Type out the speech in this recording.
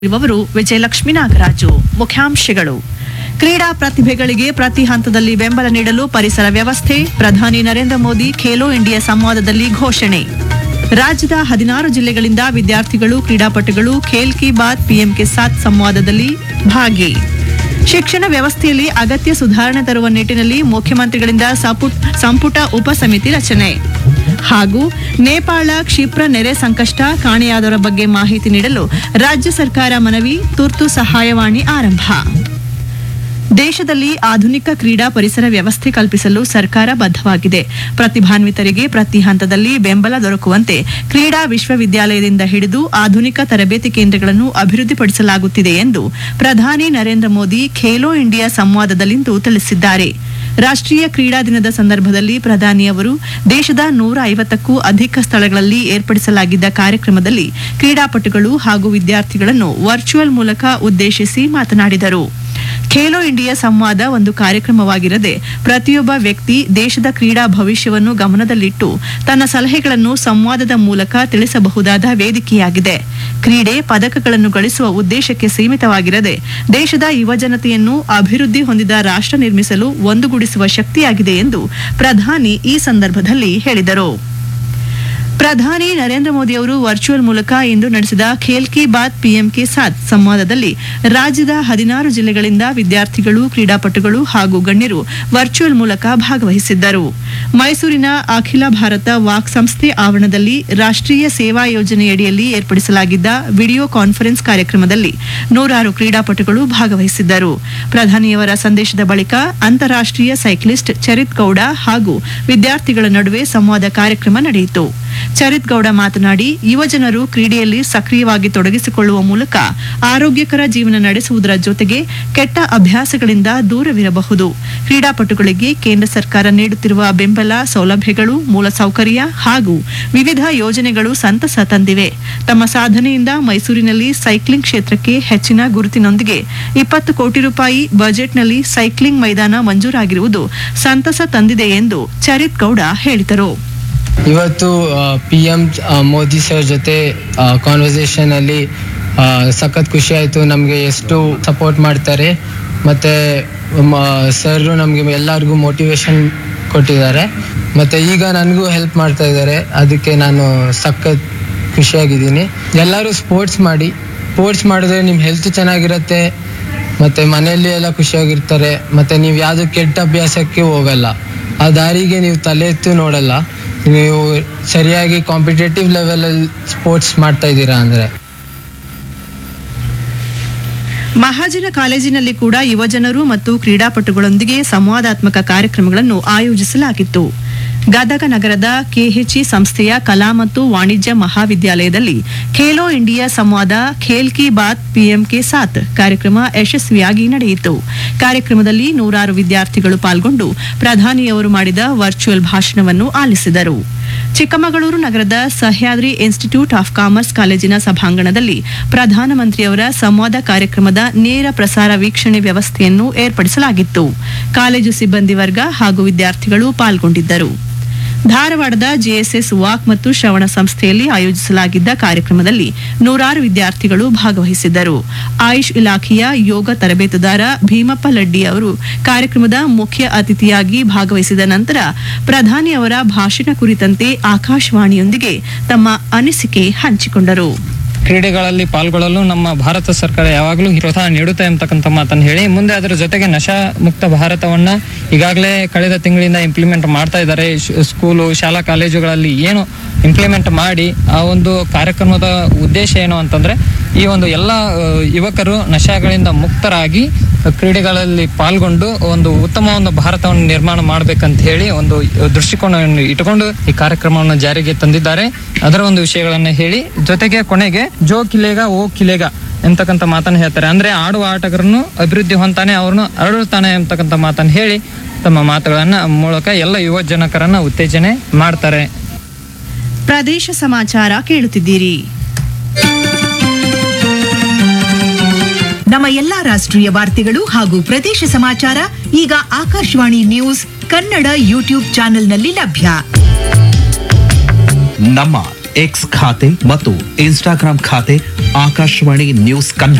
ಇರುವವರು ವಿಜಯಲಕ್ಷ್ಮಿ ನಾಗರಾಜು ಮುಖ್ಯಾಂಶಗಳು ಕ್ರೀಡಾ ಪ್ರತಿಭೆಗಳಿಗೆ ಪ್ರತಿ ಹಂತದಲ್ಲಿ ಬೆಂಬಲ ನೀಡಲು ಪರಿಸರ ವ್ಯವಸ್ಥೆ ಪ್ರಧಾನಿ ನರೇಂದ್ರ ಮೋದಿ ಖೇಲೋ ಇಂಡಿಯಾ ಸಂವಾದದಲ್ಲಿ ಘೋಷಣೆ ರಾಜ್ಯದ ಹದಿನಾರು ಜಿಲ್ಲೆಗಳಿಂದ ವಿದ್ಯಾರ್ಥಿಗಳು ಕ್ರೀಡಾಪಟುಗಳು ಖೇಲ್ ಕಿ ಬಾತ್ ಪಿಎಂ ಕೆ ಸಾತ್ ಸಂವಾದದಲ್ಲಿ ಭಾಗಿ ಶಿಕ್ಷಣ ವ್ಯವಸ್ಥೆಯಲ್ಲಿ ಅಗತ್ಯ ಸುಧಾರಣೆ ತರುವ ನಿಟ್ಟಿನಲ್ಲಿ ಮುಖ್ಯಮಂತ್ರಿಗಳಿಂದ ಸಪುಟ್- ಸಂಪುಟ ಉಪಸಮಿತಿ ರಚನೆ ಹಾಗೂ ನೇಪಾಳ ಕ್ಷಿಪ್ರ ನೆರೆ ಸಂಕಷ್ಟ ಕಾಣೆಯಾದವರ ಬಗ್ಗೆ ಮಾಹಿತಿ ನೀಡಲು ರಾಜ್ಯ ಸರ್ಕಾರ ಮನವಿ ತುರ್ತು ಸಹಾಯವಾಣಿ ಆರಂಭ ದೇಶದಲ್ಲಿ ಆಧುನಿಕ ಕ್ರೀಡಾ ಪರಿಸರ ವ್ಯವಸ್ಥೆ ಕಲ್ಪಿಸಲು ಸರ್ಕಾರ ಬದ್ಧವಾಗಿದೆ ಪ್ರತಿಭಾನ್ವಿತರಿಗೆ ಪ್ರತಿ ಹಂತದಲ್ಲಿ ಬೆಂಬಲ ದೊರಕುವಂತೆ ಕ್ರೀಡಾ ವಿಶ್ವವಿದ್ಯಾಲಯದಿಂದ ಹಿಡಿದು ಆಧುನಿಕ ತರಬೇತಿ ಕೇಂದ್ರಗಳನ್ನು ಅಭಿವೃದ್ಧಿಪಡಿಸಲಾಗುತ್ತಿದೆ ಎಂದು ಪ್ರಧಾನಿ ನರೇಂದ್ರ ಮೋದಿ ಖೇಲೋ ಇಂಡಿಯಾ ಸಂವಾದದಲ್ಲಿಂದು ತಿಳಿಸಿದ್ದಾರೆ ರಾಷ್ಟ್ರೀಯ ಕ್ರೀಡಾ ದಿನದ ಸಂದರ್ಭದಲ್ಲಿ ಪ್ರಧಾನಿ ಅವರು ದೇಶದ ನೂರ ಐವತ್ತಕ್ಕೂ ಅಧಿಕ ಸ್ಥಳಗಳಲ್ಲಿ ಏರ್ಪಡಿಸಲಾಗಿದ್ದ ಕಾರ್ಯಕ್ರಮದಲ್ಲಿ ಕ್ರೀಡಾಪಟುಗಳು ಹಾಗೂ ವಿದ್ಯಾರ್ಥಿಗಳನ್ನು ವರ್ಚುವಲ್ ಮೂಲಕ ಉದ್ದೇಶಿಸಿ ಮಾತನಾಡಿದರು ಖೇಲೋ ಇಂಡಿಯಾ ಸಂವಾದ ಒಂದು ಕಾರ್ಯಕ್ರಮವಾಗಿರದೆ ಪ್ರತಿಯೊಬ್ಬ ವ್ಯಕ್ತಿ ದೇಶದ ಕ್ರೀಡಾ ಭವಿಷ್ಯವನ್ನು ಗಮನದಲ್ಲಿಟ್ಟು ತನ್ನ ಸಲಹೆಗಳನ್ನು ಸಂವಾದದ ಮೂಲಕ ತಿಳಿಸಬಹುದಾದ ವೇದಿಕೆಯಾಗಿದೆ ಕ್ರೀಡೆ ಪದಕಗಳನ್ನು ಗಳಿಸುವ ಉದ್ದೇಶಕ್ಕೆ ಸೀಮಿತವಾಗಿರದೆ ದೇಶದ ಯುವಜನತೆಯನ್ನು ಅಭಿವೃದ್ಧಿ ಹೊಂದಿದ ರಾಷ್ಟ್ರ ನಿರ್ಮಿಸಲು ಒಂದುಗೂಡಿಸುವ ಶಕ್ತಿಯಾಗಿದೆ ಎಂದು ಪ್ರಧಾನಿ ಈ ಸಂದರ್ಭದಲ್ಲಿ ಹೇಳಿದರು ಪ್ರಧಾನಿ ನರೇಂದ್ರ ಮೋದಿ ಅವರು ವರ್ಚುವಲ್ ಮೂಲಕ ಇಂದು ನಡೆಸಿದ ಖೇಲ್ ಕಿ ಬಾತ್ ಪಿಎಂ ಕೆ ಸಾತ್ ಸಂವಾದದಲ್ಲಿ ರಾಜ್ಯದ ಹದಿನಾರು ಜಿಲ್ಲೆಗಳಿಂದ ವಿದ್ಯಾರ್ಥಿಗಳು ಕ್ರೀಡಾಪಟುಗಳು ಹಾಗೂ ಗಣ್ಯರು ವರ್ಚುವಲ್ ಮೂಲಕ ಭಾಗವಹಿಸಿದ್ದರು ಮೈಸೂರಿನ ಅಖಿಲ ಭಾರತ ವಾಕ್ ಸಂಸ್ಥೆ ಆವರಣದಲ್ಲಿ ರಾಷ್ಟ್ರೀಯ ಸೇವಾ ಯೋಜನೆಯಡಿಯಲ್ಲಿ ಏರ್ಪಡಿಸಲಾಗಿದ್ದ ವಿಡಿಯೋ ಕಾನ್ಫರೆನ್ಸ್ ಕಾರ್ಯಕ್ರಮದಲ್ಲಿ ನೂರಾರು ಕ್ರೀಡಾಪಟುಗಳು ಭಾಗವಹಿಸಿದ್ದರು ಪ್ರಧಾನಿಯವರ ಸಂದೇಶದ ಬಳಿಕ ಅಂತಾರಾಷ್ಟ್ರೀಯ ಸೈಕ್ಲಿಸ್ಟ್ ಚರಿತ್ ಗೌಡ ಹಾಗೂ ವಿದ್ಯಾರ್ಥಿಗಳ ನಡುವೆ ಸಂವಾದ ಕಾರ್ಯಕ್ರಮ ನಡೆಯಿತು ಚರಿತ್ ಗೌಡ ಮಾತನಾಡಿ ಯುವಜನರು ಕ್ರೀಡೆಯಲ್ಲಿ ಸಕ್ರಿಯವಾಗಿ ತೊಡಗಿಸಿಕೊಳ್ಳುವ ಮೂಲಕ ಆರೋಗ್ಯಕರ ಜೀವನ ನಡೆಸುವುದರ ಜೊತೆಗೆ ಕೆಟ್ಟ ಅಭ್ಯಾಸಗಳಿಂದ ದೂರವಿರಬಹುದು ಕ್ರೀಡಾಪಟುಗಳಿಗೆ ಕೇಂದ್ರ ಸರ್ಕಾರ ನೀಡುತ್ತಿರುವ ಬೆಂಬಲ ಸೌಲಭ್ಯಗಳು ಮೂಲಸೌಕರ್ಯ ಹಾಗೂ ವಿವಿಧ ಯೋಜನೆಗಳು ಸಂತಸ ತಂದಿವೆ ತಮ್ಮ ಸಾಧನೆಯಿಂದ ಮೈಸೂರಿನಲ್ಲಿ ಸೈಕ್ಲಿಂಗ್ ಕ್ಷೇತ್ರಕ್ಕೆ ಹೆಚ್ಚಿನ ಗುರುತಿನೊಂದಿಗೆ ಇಪ್ಪತ್ತು ಕೋಟಿ ರೂಪಾಯಿ ಬಜೆಟ್ನಲ್ಲಿ ಸೈಕ್ಲಿಂಗ್ ಮೈದಾನ ಮಂಜೂರಾಗಿರುವುದು ಸಂತಸ ತಂದಿದೆ ಎಂದು ಚರಿತ್ ಗೌಡ ಹೇಳಿದರು ಇವತ್ತು ಪಿ ಎಂ ಮೋದಿ ಸರ್ ಜೊತೆ ಕಾನ್ವರ್ಸೇಷನ್ ಅಲ್ಲಿ ಆ, ಸಖತ್ ಖುಷಿ ಆಯಿತು ನಮಗೆ ಎಷ್ಟು ಸಪೋರ್ಟ್ ಮಾಡ್ತಾರೆ ಮತ್ತು ಸರ್ ನಮಗೆ ಎಲ್ಲರಿಗೂ ಮೋಟಿವೇಶನ್ ಕೊಟ್ಟಿದ್ದಾರೆ ಮತ್ತು ಈಗ ನನಗೂ ಹೆಲ್ಪ್ ಮಾಡ್ತಾ ಇದ್ದಾರೆ ಅದಕ್ಕೆ ನಾನು ಸಖತ್ ಖುಷಿಯಾಗಿದ್ದೀನಿ ಎಲ್ಲರೂ ಸ್ಪೋರ್ಟ್ಸ್ ಮಾಡಿ ಸ್ಪೋರ್ಟ್ಸ್ ಮಾಡಿದ್ರೆ ನಿಮ್ಮ ಹೆಲ್ತ್ ಚೆನ್ನಾಗಿರುತ್ತೆ ಮತ್ತು ಮನೆಯಲ್ಲಿ ಎಲ್ಲ ಖುಷಿಯಾಗಿರ್ತಾರೆ ಮತ್ತು ನೀವು ಯಾವುದೋ ಕೆಟ್ಟ ಅಭ್ಯಾಸಕ್ಕೆ ಹೋಗಲ್ಲ ಆ ದಾರಿಗೆ ನೀವು ತಲೆ ಎತ್ತು ನೋಡಲ್ಲ ನೀವು ಸರಿಯಾಗಿ ಕಾಂಪಿಟೇಟಿವ್ ಲೆವೆಲಲ್ಲಿ ಸ್ಪೋರ್ಟ್ಸ್ ಮಾಡ್ತಾ ಇದ್ದೀರಾ ಅಂದರೆ ಮಹಾಜನ ಕಾಲೇಜಿನಲ್ಲಿ ಕೂಡ ಯುವಜನರು ಮತ್ತು ಕ್ರೀಡಾಪಟುಗಳೊಂದಿಗೆ ಸಂವಾದಾತ್ಮಕ ಕಾರ್ಯಕ್ರಮಗಳನ್ನು ಆಯೋಜಿಸಲಾಗಿತ್ತು ಗದಗ ನಗರದ ಕೆಎಚ್ಇ ಸಂಸ್ಥೆಯ ಕಲಾ ಮತ್ತು ವಾಣಿಜ್ಯ ಮಹಾವಿದ್ಯಾಲಯದಲ್ಲಿ ಖೇಲೋ ಇಂಡಿಯಾ ಸಂವಾದ ಖೇಲ್ ಕಿ ಬಾತ್ ಪಿಎಂ ಕೆ ಸಾತ್ ಕಾರ್ಯಕ್ರಮ ಯಶಸ್ವಿಯಾಗಿ ನಡೆಯಿತು ಕಾರ್ಯಕ್ರಮದಲ್ಲಿ ನೂರಾರು ವಿದ್ಯಾರ್ಥಿಗಳು ಪಾಲ್ಗೊಂಡು ಪ್ರಧಾನಿಯವರು ಮಾಡಿದ ವರ್ಚುವಲ್ ಭಾಷಣವನ್ನು ಆಲಿಸಿದರು ಚಿಕ್ಕಮಗಳೂರು ನಗರದ ಸಹ್ಯಾದ್ರಿ ಇನ್ಸ್ಟಿಟ್ಯೂಟ್ ಆಫ್ ಕಾಮರ್ಸ್ ಕಾಲೇಜಿನ ಸಭಾಂಗಣದಲ್ಲಿ ಪ್ರಧಾನಮಂತ್ರಿಯವರ ಸಂವಾದ ಕಾರ್ಯಕ್ರಮದ ನೇರ ಪ್ರಸಾರ ವೀಕ್ಷಣೆ ವ್ಯವಸ್ಥೆಯನ್ನು ಏರ್ಪಡಿಸಲಾಗಿತ್ತು ಕಾಲೇಜು ಸಿಬ್ಬಂದಿ ವರ್ಗ ಹಾಗೂ ವಿದ್ಯಾರ್ಥಿಗಳು ಪಾಲ್ಗೊಂಡಿದ್ದರು ಧಾರವಾಡದ ಜೆಎಸ್ಎಸ್ ವಾಕ್ ಮತ್ತು ಶ್ರವಣ ಸಂಸ್ಥೆಯಲ್ಲಿ ಆಯೋಜಿಸಲಾಗಿದ್ದ ಕಾರ್ಯಕ್ರಮದಲ್ಲಿ ನೂರಾರು ವಿದ್ಯಾರ್ಥಿಗಳು ಭಾಗವಹಿಸಿದ್ದರು ಆಯುಷ್ ಇಲಾಖೆಯ ಯೋಗ ತರಬೇತುದಾರ ಭೀಮಪ್ಪ ಲಡ್ಡಿ ಅವರು ಕಾರ್ಯಕ್ರಮದ ಮುಖ್ಯ ಅತಿಥಿಯಾಗಿ ಭಾಗವಹಿಸಿದ ನಂತರ ಪ್ರಧಾನಿ ಅವರ ಭಾಷಣ ಕುರಿತಂತೆ ಆಕಾಶವಾಣಿಯೊಂದಿಗೆ ತಮ್ಮ ಅನಿಸಿಕೆ ಹಂಚಿಕೊಂಡರು ಕ್ರೀಡೆಗಳಲ್ಲಿ ಪಾಲ್ಗೊಳ್ಳಲು ನಮ್ಮ ಭಾರತ ಸರ್ಕಾರ ಯಾವಾಗಲೂ ಪ್ರೋತ್ಸಾಹ ನೀಡುತ್ತೆ ಅಂತಕ್ಕಂಥ ಮಾತನ್ನು ಹೇಳಿ ಮುಂದೆ ಅದರ ಜೊತೆಗೆ ನಶಾ ಮುಕ್ತ ಭಾರತವನ್ನ ಈಗಾಗಲೇ ಕಳೆದ ತಿಂಗಳಿಂದ ಇಂಪ್ಲಿಮೆಂಟ್ ಮಾಡ್ತಾ ಇದ್ದಾರೆ ಶ್- ಸ್ಕೂಲು ಶಾಲಾ ಕಾಲೇಜುಗಳಲ್ಲಿ ಏನು ಇಂಪ್ಲಿಮೆಂಟ್ ಮಾಡಿ ಆ ಒಂದು ಕಾರ್ಯಕ್ರಮದ ಉದ್ದೇಶ ಏನು ಅಂತಂದ್ರೆ ಈ ಒಂದು ಎಲ್ಲ ಆ, ಯುವಕರು ನಶಾಗಳಿಂದ ಮುಕ್ತರಾಗಿ ಕ್ರೀಡೆಗಳಲ್ಲಿ ಪಾಲ್ಗೊಂಡು ಒಂದು ಉತ್ತಮ ಒಂದು ಭಾರತವನ್ನು ನಿರ್ಮಾಣ ಮಾಡ್ಬೇಕಂತ ಹೇಳಿ ಒಂದು ದೃಷ್ಟಿಕೋನವನ್ನು ಇಟ್ಟುಕೊಂಡು ಈ ಕಾರ್ಯಕ್ರಮವನ್ನು ಜಾರಿಗೆ ತಂದಿದ್ದಾರೆ ಅದರ ಒಂದು ವಿಷಯಗಳನ್ನ ಹೇಳಿ ಜೊತೆಗೆ ಕೊನೆಗೆ ಜೋ ಕಿಲೇಗ ಓ ಕಿಲೇಗ ಎಂತಕ್ಕಂಥ ಮಾತನ್ನು ಹೇಳ್ತಾರೆ ಅಂದ್ರೆ ಆಡುವ ಆಟಗಾರನು ಅಭಿವೃದ್ಧಿ ಹೊಂತಾನೆ ಅವ್ರನ್ನು ಅರಳುತ್ತಾನೆ ಎಂತಕ್ಕಂಥ ಮಾತನ್ನು ಹೇಳಿ ತಮ್ಮ ಮಾತುಗಳನ್ನ ಮೂಲಕ ಎಲ್ಲ ಯುವ ಜನಕರನ್ನ ಉತ್ತೇಜನೆ ಮಾಡ್ತಾರೆ ಪ್ರದೇಶ ಸಮಾಚಾರ ಕೇಳುತ್ತಿದ್ದೀರಿ ನಮ್ಮ ಎಲ್ಲಾ ರಾಷ್ಟ್ರೀಯ ವಾರ್ತೆಗಳು ಹಾಗೂ ಪ್ರದೇಶ ಸಮಾಚಾರ ಈಗ ಆಕಾಶವಾಣಿ ನ್ಯೂಸ್ ಕನ್ನಡ ಯೂಟ್ಯೂಬ್ ಚಾನೆಲ್ನಲ್ಲಿ ಲಭ್ಯ ನಮ್ಮ ಎಕ್ಸ್ ಖಾತೆ ಮತ್ತು ಇನ್ಸ್ಟಾಗ್ರಾಂ ಖಾತೆ ಆಕಾಶವಾಣಿ ನ್ಯೂಸ್ ಕನ್ನಡ